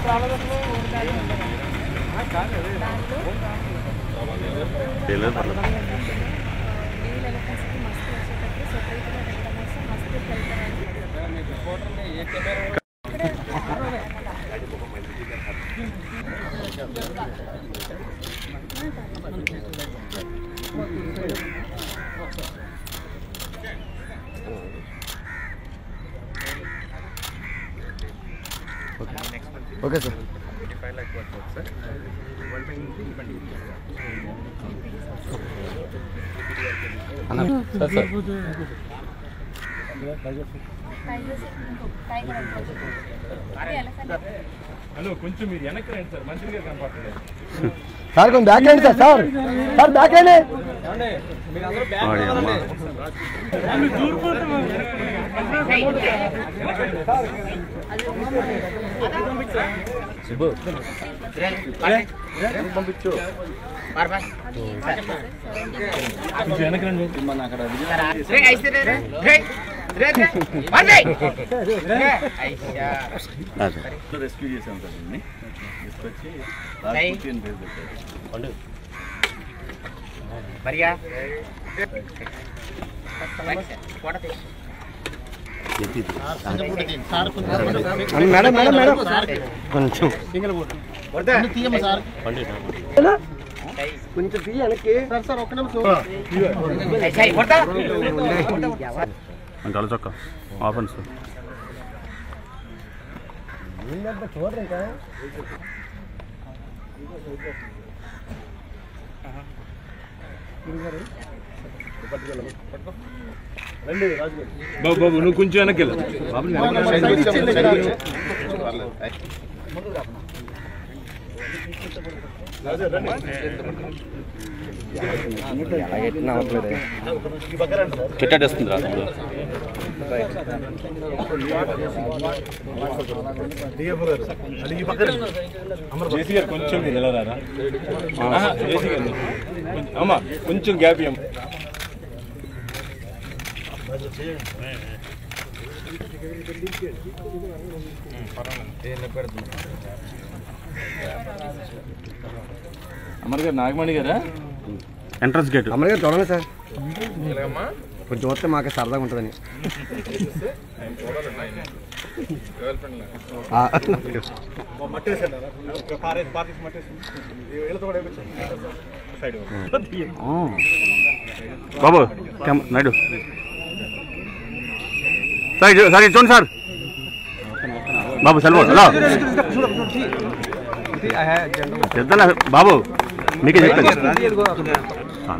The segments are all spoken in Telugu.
తెలియదు పర్లేదు మెయిల్ ఎలక్ట్రిసిటీ మస్తు వచ్చేటప్పుడు సెపరేట్గా పెట్టడం కోసం మస్తు వెళ్తారని okay sir sir sir tiger tiger అనుకోవచ్చు అది ఎలఫెంట్ హలో కొంచెం మీరు వెనక్కి రండి సార్ మంచిగా కనపడలేదు సార్ కొంచెం బ్యాక్ రండి సార్ సార్ సార్ బ్యాక్ రండి వాడి అమ్మ కొంచెం వెనక్కి రండి అదే రెస్క్యూ చేసాం సార్ దీన్ని తీసుకొచ్చి రాజపూతి అని పేరు పెట్టారు మేడం మేడం మేడం కొంచెం కొంచెం తీయ వెనక్కి సార్ సార్ ఒక్క నిమిషం అంటే అలా చొక్క ఆఫెన్స్ చూడండి ఇంకా బాబు బాబు నువ్వు కొంచెం వెనక్కి వెళ్ళు బాబు చెట్టేస్తుంది రా ఇప్పుడు జేసీ గారు కొంచెం మీరు ఎలా రారా ఆహా, జేసీ గారు కొంచెం- అమ్మా కొంచెం గ్యాప్ ఇవ్వం అమర్ గారు నాగమణి గారా ఎంట్రన్స్ గేట్ అమ్మగారు గారు చూడండి సార్ కొంచెం వస్తే మాకు సరదాగా ఉంటుందని ఆ. బాబు కెమ్ నాయుడు సార్ ఇటు- సార్ ఇటు చూడండి సార్ బాబు సెలవు హలో చెప్తాను బాబు మీకే చెప్తాను ఆ.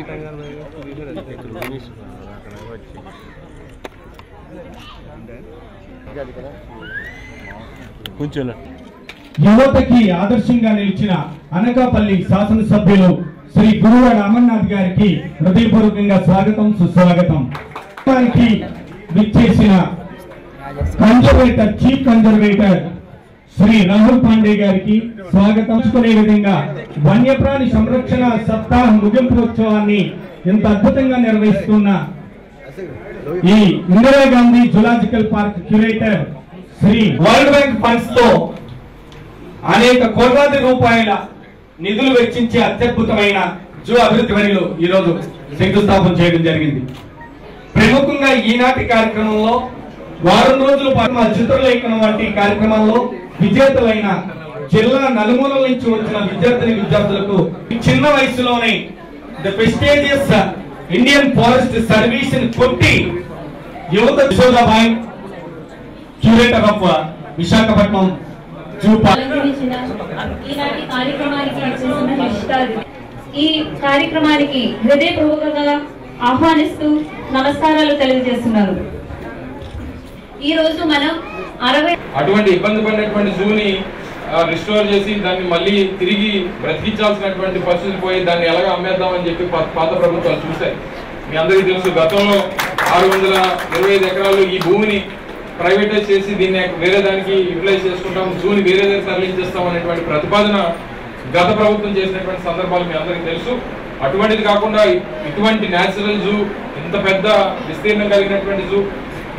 కొంచెం వెళ్ళండి. యువతకి ఆదర్శంగా నిలిచిన అనకాపల్లి శాసనసభ్యులు శ్రీ గురువాడ అమర్నాథ్ గారికి హృదయపూర్వకంగా స్వాగతం సుస్వాగతం వారికి విచ్చేసిన conservator chief conservator Shri Rahul Pandey గారికి స్వాగతం చేసుకునే విధంగా వన్యప్రాణి సంరక్షణ సప్తాహ ముగింపు ఉత్సవాన్ని ఇంత అద్భుతంగా నిర్వహిస్తున్న ఈ Indira Gandhi zoological park curator Shri world bank funds తో అనేక కోట్లాది రూపాయల నిధులు వెచ్చించి అత్యద్భుతమైన జూ అభివృద్ధి పనిలో ఈరోజు శంకుస్థాపన చేయడం జరిగింది ప్రముఖంగా ఈనాటి కార్యక్రమంలో వారం రోజుల పాటు మా చిత్రలేఖనం వంటి కార్యక్రమంలో విజేతలైన జిల్లా నలుమూలల నుంచి వచ్చిన విద్యార్థిని విద్యార్థులకు ఈ చిన్న వయసులోనే the prestigious Indian forest service కొట్టి యువత Yashodabai curator of Visakhapatnam zoo park అలంకరించిన ఈనాటి కార్యక్రమానికి చేసిన విశిష్టాలు ఈ కార్యక్రమానికి హృదయపూర్వకంగా ఆహ్వానిస్తూ నమస్కారాలు తెలియజేస్తున్నారు ఈ రోజు మనం అరవై అటువంటి ఇబ్బంది పడినటువంటి జూని రిస్టోర్ చేసి దాన్ని మళ్ళీ తిరిగి బ్రతికించాల్సినటువంటి పరిస్థితి పోయి దాన్ని ఎలాగ అమ్మేద్దామని చెప్పి పా- పాత ప్రభుత్వాలు చూశాయి మీ అందరికీ తెలుసు గతంలో ఆరు వందల ఇరవై ఐదు ఎకరాలు ఈ భూమిని ప్రైవేటైజ్ చేసి దీన్ని వేరే దానికి యూటిలైజ్ చేసుకుంటాం జూని వేరే దగ్గర తరలించేస్తాం అనేటువంటి ప్రతిపాదన గత ప్రభుత్వం చేసినటువంటి సందర్భాలు మీ అందరికీ తెలుసు అటువంటిది కాకుండా ఇ- ఇటువంటి న్యాచురల్ జూ ఇంత పెద్ద విస్తీర్ణం కలిగినటువంటి జూ ఇంత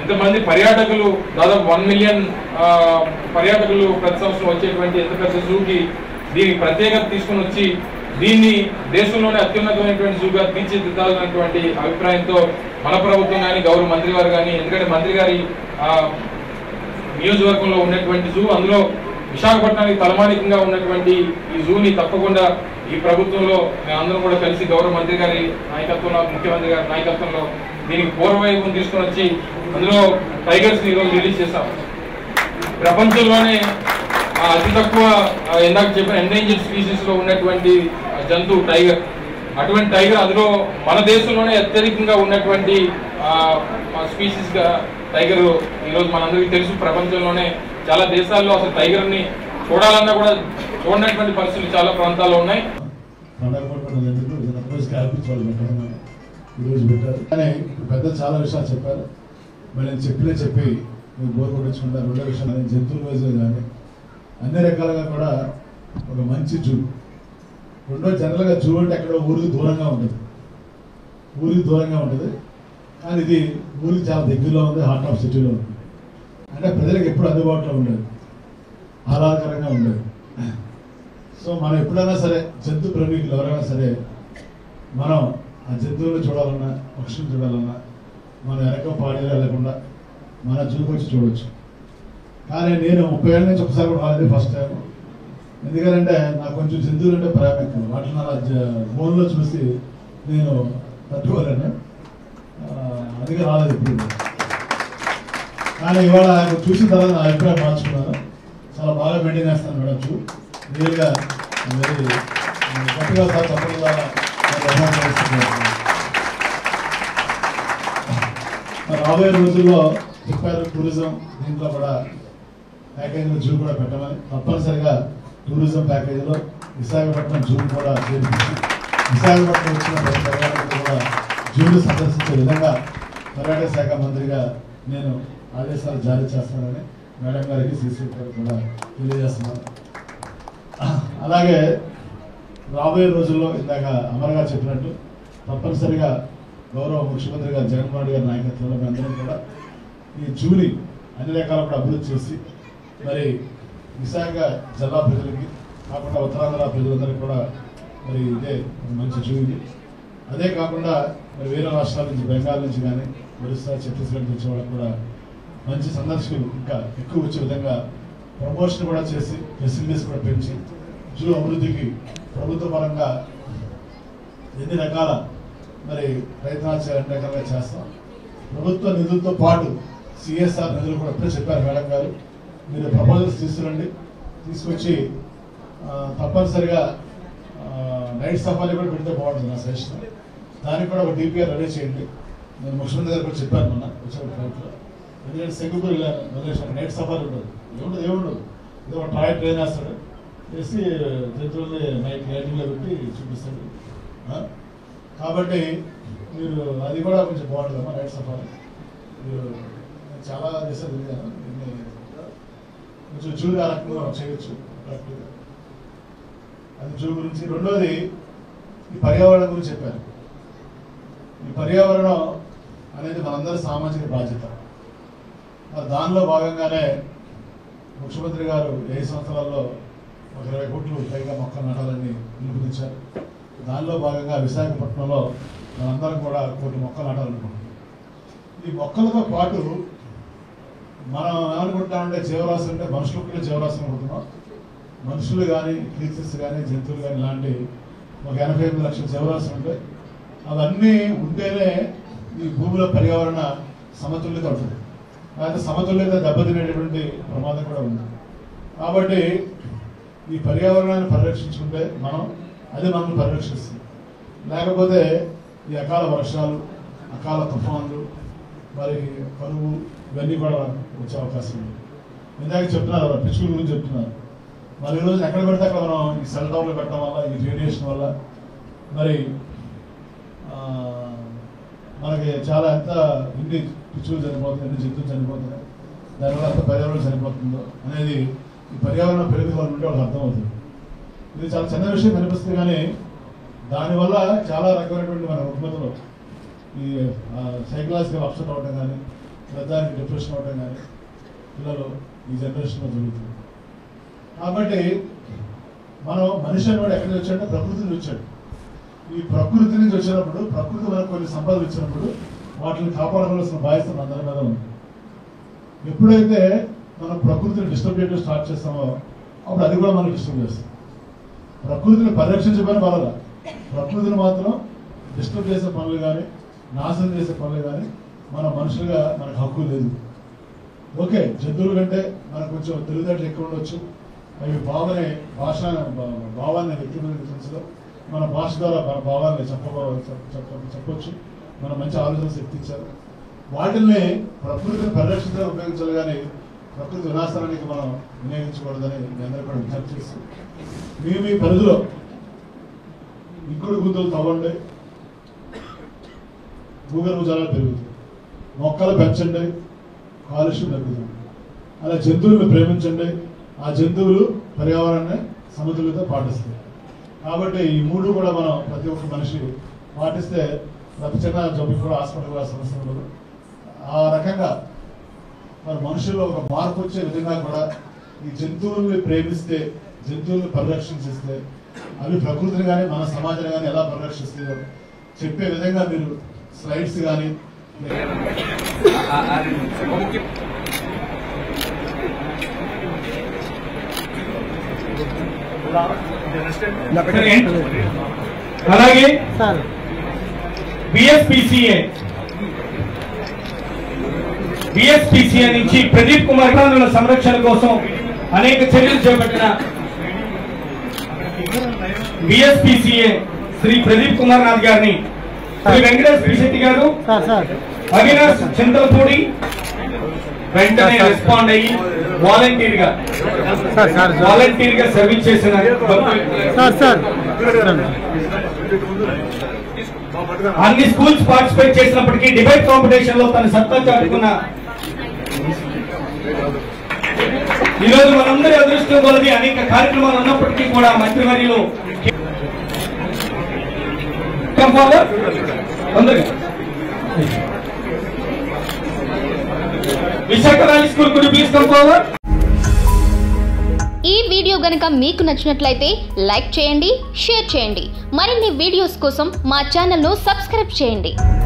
ఇంతమంది పర్యాటకులు దాదాపు వన్ మిలియన్ పర్యాటకులు ప్రతి సంవత్సరం వచ్చేటువంటి ఎంత పెద్ద జూకి దీని ప్రత్యేకత తీసుకుని వచ్చి దీన్ని దేశంలోనే అత్యున్నతమైనటువంటి జూగా తీర్చిదిద్దాలన్నటువంటి అభిప్రాయంతో మన ప్రభుత్వం కానీ గౌరవ మంత్రి గారు కానీ ఎందుకంటే మంత్రి గారి ఆ, నియోజకవర్గంలో ఉన్నటువంటి జూ అందులో విశాఖపట్నానికి తలమానికంగా ఉన్నటువంటి ఈ జూని తప్పకుండా ఈ ప్రభుత్వంలో మేమందరం కూడా కలిసి గౌరవ మంత్రి గారి నాయకత్వంలో ముఖ్యమంత్రి గారి నాయకత్వంలో దీనికి పూర్వవైపు తీసుకొని వచ్చి అందులో టైగర్స్ ఈరోజు రిలీజ్ చేశాం ప్రపంచంలోనే ఆ, అతి తక్కువ ఆ, ఇందాక చెప్పిన ఎండేంజర్ స్పీసీస్ లో ఉన్నటువంటి ఆ, జంతువు టైగర్ అటువంటి టైగర్ అందులో మన దేశంలోనే అత్యధికంగా ఉన్నటువంటి స్పీసీస్ గా టైగర్ ఈరోజు మనందరికీ తెలుసు ప్రపంచంలోనే చాలా దేశాల్లో అసలు టైగర్ ని చూడాలన్నా కూడా చూడనటువంటి పరిస్థితులు చాలా ప్రాంతాల్లో ఉన్నాయి పండగ పట్టుకున్న ఎందుకు ఏదైనా రోజు కల్పించి వాళ్ళు పెట్టమని ఈరోజు పెట్టారు కానీ పెద్ద చాలా విషయాలు చెప్పారు మరి నేను చెప్పినే చెప్పి మీరు బోర్ కొట్టించుకుంటా రెండో విషయాలు నేను జంతువుల వైద్యం కానీ అన్ని రకాలుగా కూడా ఒక మంచి జూ రెండో జనరల్గా జూ అంటే ఎక్కడో ఊరికి దూరంగా ఉంటుంది ఊరికి దూరంగా ఉంటుంది కానీ ఇది ఊరికి చాలా దగ్గరలో ఉంది హార్ట్ ఆఫ్ సిటీలో ఉంది అంటే ప్రజలకు ఎప్పుడు అందుబాటులో ఉండేది ఆహ్లాదకరంగా ఉండేది సో మనం ఎప్పుడైనా సరే జంతు ప్రేమికులు ఎవరైనా సరే మనం ఆ జంతువులను చూడాలన్నా పక్షులు చూడాలన్నా మన వెనక పాడి వెళ్ళకుండా మన జూకి వచ్చి చూడొచ్చు కానీ నేను ముప్పై ఏళ్ళ నుంచి ఒకసారి కూడా రాలేదు ఫస్ట్ టైం ఎందుకంటే నాకు కొంచెం జంతువులు అంటే ప్రేమ ఎక్కువ వాటిని నా ఫోన్లో చూసి నేను తట్టుకోలేను ఆ, అందుకే రాలేదు ఇప్పుడు కానీ ఇవాళ ఆయన చూసిన తర్వాత నా అభిప్రాయం మార్చుకున్నాను చాలా బాగా మెయింటైన్ చేస్తాను మేడం చూ రియల్గా వెరీ గట్టిగా సార్ తప్పకుండా నేను అభినందనలు చేస్తున్నాను. మరి రాబోయే రోజుల్లో చెప్పారు టూరిజం దీంట్లో కూడా ప్యాకేజీలో జూ కూడా పెట్టమని తప్పనిసరిగా టూరిజం ప్యాకేజీలో విశాఖపట్నం జూ కూడా చేర్పించి విశాఖపట్నం వచ్చిన ప్రతి పర్యాటకులు కూడా జూను సందర్శించే విధంగా పర్యాటక శాఖ మంత్రిగా నేను ఆదేశాలు జారీ చేస్తానని మేడం గారికి సీసీ గారికి కూడా తెలియజేస్తున్నాను అలాగే రాబోయే రోజుల్లో ఇందాక అమర్ గారు చెప్పినట్టు తప్పనిసరిగా గౌరవ ముఖ్యమంత్రి గారు జగన్మోహన్ రెడ్డి గారి నాయకత్వంలో మేమందరం కూడా ఈ జూని అన్ని రకాల కూడా అభివృద్ధి చేసి మరి విశాఖ జిల్లా ప్రజలకి కాకుండా ఉత్తరాంధ్ర ప్రజలందరికీ కూడా మరి ఇదే మంచి జూ ఇది అదే కాకుండా మరి వేరే రాష్ట్రాల నుంచి బెంగాల్ నుంచి కానీ ఒరిస్సా ఛత్తీస్గఢ్ నుంచి వాళ్ళకి కూడా మంచి సందర్శకులు ఇంకా ఎక్కువ వచ్చే విధంగా ప్రమోషన్ కూడా చేసి ఫెసిలిటీస్ కూడా పెంచి జూ అభివృద్ధికి ప్రభుత్వ పరంగా ఎన్ని రకాల మరి ప్రయత్నాలు చేయాలని రకాలుగా చేస్తాం ప్రభుత్వ నిధులతో పాటు సిఎస్ఆర్ నిధులు కూడా ఇప్పుడే చెప్పారు మేడం గారు మీరు ప్రపోజల్స్ తీసుకురండి తీసుకొచ్చి ఆ, తప్పనిసరిగా నైట్ సఫారీ కూడా పెడితే బాగుంటుంది నా సజెషన్ దానికి కూడా ఒక డిపిఆర్ రెడీ చేయండి నేను ముఖ్యమంత్రి గారు కూడా చెప్పాను మొన్న వచ్చే ఫ్లైట్లో ఎందుకంటే సింగపూర్ వెళ్ళాను వదిలేసాను నైట్ సఫారీ ఉండదు ఏముండదు ఏముండదు ఇది ఒక టాయ్ ట్రైన్ వేస్తాడు వేసి జంతువుల్ని నైట్ లైటింగ్లో పెట్టి చూపిస్తాడు ఆ? కాబట్టి మీరు అది కూడా కొంచెం బాగుంటుందమ్మా నైట్ సఫారీ మీరు నేను చాలా దేశాలు తిరిగాను దీన్ని కొంచెం జూ ఆ రకంగా చేయొచ్చు కరెక్ట్గా అది జూ గురించి రెండోది ఈ పర్యావరణం గురించి చెప్పారు ఈ పర్యావరణం అనేది మనందరి సామాజిక బాధ్యత మరి దానిలో భాగంగానే ముఖ్యమంత్రి గారు ఏ సంవత్సరాల్లో ఒక ఇరవై కోట్లు పైగా మొక్కలు నాటాలని పిలుపునిచ్చారు దానిలో భాగంగా విశాఖపట్నంలో మనందరం కూడా కోటి మొక్కలు నాటాలనుకుంటున్నాం ఈ మొక్కలతో పాటు మనం ఏమనుకుంటామంటే జీవరాశి అంటే మనుషులకు కూడా జీవరాశి అనుకుంటున్నాం మనుషులు కానీ క్రీచర్స్ కానీ జంతువులు కానీ ఇలాంటి ఒక ఎనభై ఎనిమిది లక్షల జీవరాశులు ఉంటాయి అవన్నీ ఉంటేనే ఈ భూమిలో పర్యావరణ సమతుల్యత ఉంటుంది లేకపోతే సమతుల్యత దెబ్బతినేటటువంటి ప్రమాదం కూడా ఉంది కాబట్టి ఈ పర్యావరణాన్ని పరిరక్షించుకుంటే మనం అది మనల్ని పరిరక్షిస్తుంది లేకపోతే ఈ అకాల వర్షాలు అకాల తుఫాన్లు మరి కరువు ఇవన్నీ కూడా వచ్చే అవకాశం ఉంది ఇందాక చెప్తున్నారు పిచ్చుకల గురించి చెప్తున్నారు మరి ఈరోజు ఎక్కడ పెడితే అక్కడ మనం ఈ సెల్ టవర్లు పెట్టడం వల్ల ఈ రేడియేషన్ వల్ల మరి ఆ, మనకి చాలా ఎంత ఎన్ని పిచ్చులు చనిపోతుంది ఎన్ని జంతువులు చనిపోతున్నాయి దానివల్ల ఎంత పర్యావరణం చనిపోతుందో అనేది ఈ పర్యావరణ పెరుగుదల నుండి వాళ్ళకి అర్థమవుతుంది ఇది చాలా చిన్న విషయం కనిపిస్తుంది కానీ దానివల్ల చాలా రకమైనటువంటి మన రుగ్మతలు ఈ సైకలాజికల్ అప్సెట్ అవ్వడం కానీ పెద్దానికి డిప్రెషన్ అవడం కానీ పిల్లలు ఈ జనరేషన్లో జరుగుతుంది కాబట్టి మనం మనిషి అనేవాడు ఎక్కడికి వచ్చాడంటే ప్రకృతి నుంచి వచ్చాడు ఈ ప్రకృతి నుంచి వచ్చినప్పుడు ప్రకృతి మనకు కొన్ని సంపదలు ఇచ్చినప్పుడు వాటిని కాపాడవలసిన బాధ్యత మన అందరి మీద ఉంది ఎప్పుడైతే మనం ప్రకృతిని డిస్టర్బ్ చేయడం స్టార్ట్ చేస్తామో అప్పుడు అది కూడా మనం డిస్టర్బ్ చేస్తాం ప్రకృతిని పరిరక్షించమని వాళ్ళ ప్రకృతిని మాత్రం డిస్టర్బ్ చేసే పనులు కానీ నాశనం చేసే పనులు కానీ మన మనుషులుగా మనకు హక్కు లేదు ఓకే జంతువుల కంటే మనకు కొంచెం తెలివితేటలు ఎక్కువ ఉండొచ్చు అవి భావనే భాష భావాన్ని వ్యక్తిగత మన భాష ద్వారా మన భావాన్ని చెప్ప చెప్ప- చెప్పొచ్చు మన మంచి ఆలోచన శక్తి ఇచ్చారు వాటిల్ని ప్రకృతిని పరిరక్షించడానికి ఉపయోగించాలి కానీ ప్రకృతి వినాశనానికి మనం వినియోగించకూడదని మీ అందరూ కూడా విజ్ఞప్తి చేస్తాం మీ మీ పరిధిలో ఇంకుడు గుంతలు తవ్వండి భూగర్భ జలాలు పెరుగుతాయి మొక్కలు పెంచండి కాలుష్యం తగ్గుతుంది అలా జంతువులను ప్రేమించండి ఆ జంతువులు పర్యావరణాన్ని సమతుల్యత పాటిస్తాయి కాబట్టి ఈ మూడు కూడా మనం ప్రతి ఒక్క మనిషి పాటిస్తే ప్రతి చిన్న జబ్బుకి కూడా హాస్పిటల్ కూడా సమస్య ఉండదు ఆ రకంగా మరి మనుషుల్లో ఒక మార్పు వచ్చే విధంగా కూడా ఈ జంతువుల్ని ప్రేమిస్తే జంతువుల్ని పరిరక్షించిస్తే అవి ప్రకృతిని కానీ మన సమాజాన్ని కానీ ఎలా పరిరక్షిస్తాయో చెప్పే విధంగా మీరు స్లైడ్స్ కానీ అలాగే బిఎస్పిసిఏ బిఎస్పిసిఏ నుంచి ప్రదీప్ కుమార్ ప్రాణుల సంరక్షణ కోసం అనేక చర్యలు చేపట్టిన బిఎస్పిసిఏ శ్రీ ప్రదీప్ కుమార్ నాథ్ గారిని శ్రీ వెంకటేశ్వర శెట్టి గారు అవినాష్ చింతలపూడి వెంటనే రెస్పాండ్ అయ్యి వాలంటీర్ గా వాలంటీర్ గా సర్వీస్ చేసిన అన్ని స్కూల్స్ పార్టిసిపేట్ చేసినప్పటికీ డిబేట్ కాంపిటీషన్ లో తన సత్తా చాటుకున్న ఈ రోజు మనందరి అదృష్టం కొలది అనేక కార్యక్రమాలు ఉన్నప్పటికీ కూడా మంత్రివర్యులు Come forward. తొందరగా విశాఖ వ్యాలీ స్కూల్ కుడి ప్లీజ్ కమ్ ఫార్వర్డ్ ఈ వీడియో గనుక మీకు నచ్చినట్లయితే లైక్ చేయండి షేర్ చేయండి మరిన్ని వీడియోస్ కోసం మా ఛానల్ను సబ్స్క్రైబ్ చేయండి